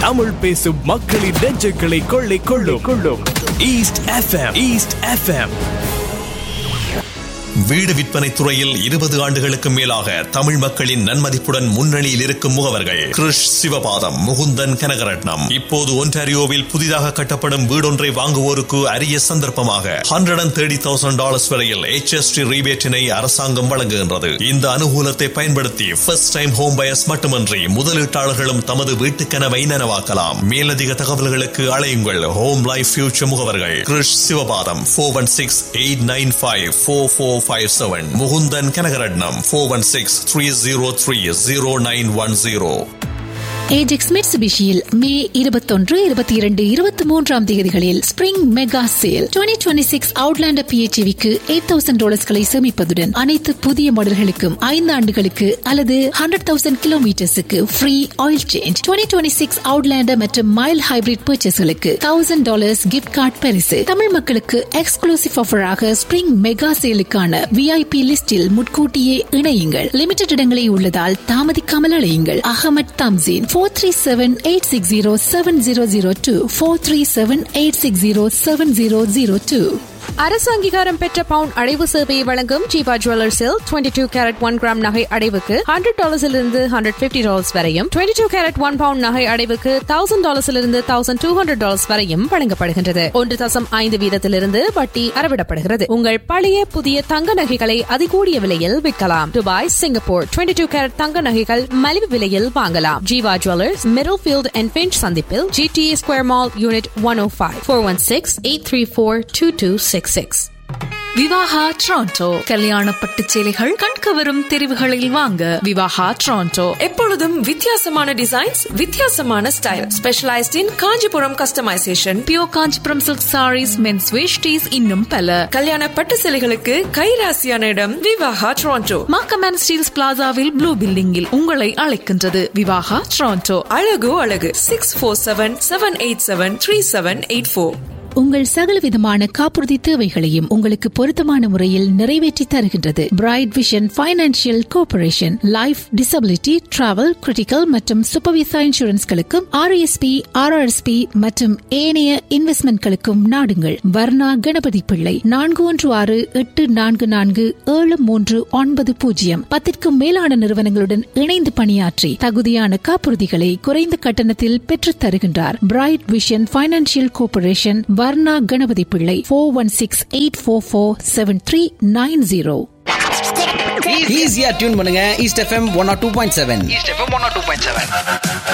தமிழ் பேசும் மக்களின் நெஞ்சுகளை கொள்ளை கொள்ளும் கொள்ளும் ஈஸ்ட் எஃப்எம் ஈஸ்ட் எஃப்எம் வீடு விற்பனை துறையில் இருபது ஆண்டுகளுக்கு மேலாக தமிழ் மக்களின் நன்மதிப்புடன் முன்னணியில் இருக்கும் முகவர்கள் கிருஷ் சிவபாதம் முகுந்தன் கனகரட்னம் இப்போது ஒன்டாரியோவில் புதிதாக கட்டப்படும் வீடொன்றை வாங்குவோருக்கு அரிய சந்தர்ப்பமாக hundred and thirty thousand dollars வரையில் HST ரீபேட்டினை அரசாங்கம் வழங்குகின்றது இந்த அனுகூலத்தை பயன்படுத்தி ஃபர்ஸ்ட் டைம் ஹோம் பயர்ஸ் மட்டுமன்றி முதலீட்டாளர்களும் தமது வீட்டு கனவை நனவாக்கலாம் மேலதிக தகவல்களுக்கு அழையுங்கள் ஹோம் லைஃப் ஃபியூச்சர் முகவர்கள் Krish Sivapatham four one six eight nine five four four five seven Mukundan Kanagaratnam four one six three zero three zero nine one zero Ajax மிட்சுபிஷியில் மே இருபத்தொன்று இருபத்தி இரண்டு இருபத்தி மூன்றாம் தேதிகளில் spring mega sale twenty twenty six Outlander பிஹெச்விக்கு எயிட் தௌசண்ட் டாலர்ஸ்களை சேமிப்பதுடன் அனைத்து புதிய மாடல்களுக்கும் ஐந்து ஆண்டுகளுக்கு அல்லது ஹண்ட்ரட் தௌசண்ட் கிலோமீட்டர்ஸுக்கு free oil change twenty twenty six Outlander மற்றும் மைல் ஹைபிரிட் பர்ச்சேஸ்களுக்கு தௌசண்ட் டாலர்ஸ் கிஃப்ட் கார்டு பரிசு தமிழ் மக்களுக்கு எக்ஸ்க்ளூசிவ் ஆஃபராக ஸ்பிரிங் மெகா சேலுக்கான விஐபி லிஸ்டில் முன்கூட்டியே இணையுங்கள் லிமிடெட் இடங்களே உள்ளதால் தாமதிக்காமல் அழையுங்கள் Ahmed Thamseen four three seven eight six zero seven zero zero two four three seven eight six zero seven zero zero two அரசு அங்கீகாரம் பெற்ற பவுன் அடைவு சேவையை வழங்கும் ஜீவா ஜுவல்லர்ஸில் twenty two carat one gram நகை அடைவுக்கு ஹண்ட்ரட் டாலர்ஸிலிருந்து ஹண்ட்ரட் பிப்டி டாலர்ஸ் வரையும் twenty two carat one pound நகை அடைவுக்கு தௌசண்ட் டாலர்ஸிலிருந்து தௌசண்ட் டூ ஹண்ட்ரட் டாலர்ஸ் வரையும் வழங்கப்படுகின்றது ஒன்று தசம் ஐந்து வீதத்திலிருந்து வட்டி அறவிடப்படுகிறது உங்கள் பழைய புதிய தங்க நகைகளை அதிகூடிய விலையில் விற்கலாம் Dubai Singapore twenty two carat தங்க நகைகள் மலிவு விலையில் வாங்கலாம் Jeeva jewellers Middlefield and Finch சந்திப்பில் GTA square mall unit one o five four one six eight three four two two six six Vivaha Toronto கல்யாண பட்டு சேலைகள் கண்கவரும் தெரிவுகளில் வாங்க விவாகா ட்ரான்டோ எப்பொழுதும் வித்தியாசமான டிசைன்ஸ் வித்தியாசமான style specialised in Kanchipuram customisation pure Kanchipuram silk saris men's veshtis இன்னும் பல கல்யாண பட்டு சேலைகளுக்கு கைராசியான இடம் விவாகா டொரண்டோ மாக்கமேன் ஸ்டீல்ஸ் பிளாசாவில் ப்ளூ பில்டிங்கில் உங்களை அழைக்கின்றது விவாகா ட்ரான்டோ அழகு அழகு six four seven seven eight seven three seven eight four உங்கள் சகலவிதமான காப்புறுதி தேவைகளையும் உங்களுக்கு பொருத்தமான முறையில் நிறைவேற்றி தருகின்றது Bright Vision Financial Cooperation life disability travel critical மற்றும் சூப்பர்விசா இன்சூரன்ஸ்களுக்கும் ஆர்எஸ்பி ஆர்ஆர்எஸ்பி மற்றும் ஏனைய இன்வெஸ்ட்மெண்ட்களுக்கும் நாடுங்கள் வர்ணா கணபதி பிள்ளை நான்கு ஒன்று ஆறு எட்டு நான்கு நான்கு ஏழு மூன்று ஒன்பது பூஜ்ஜியம் பத்திற்கும் மேலான நிறுவனங்களுடன் இணைந்து பணியாற்றி தகுதியான காப்புறுதிகளை குறைந்த கட்டணத்தில் பெற்றுத் தருகின்றார் Bright Vision Financial Cooperation Varna Ganapathi Pillai four one six eight four four seven three nine zero ஈஸியா டியூன் பண்ணுங்க East FM one R two point seven East FM one R two point seven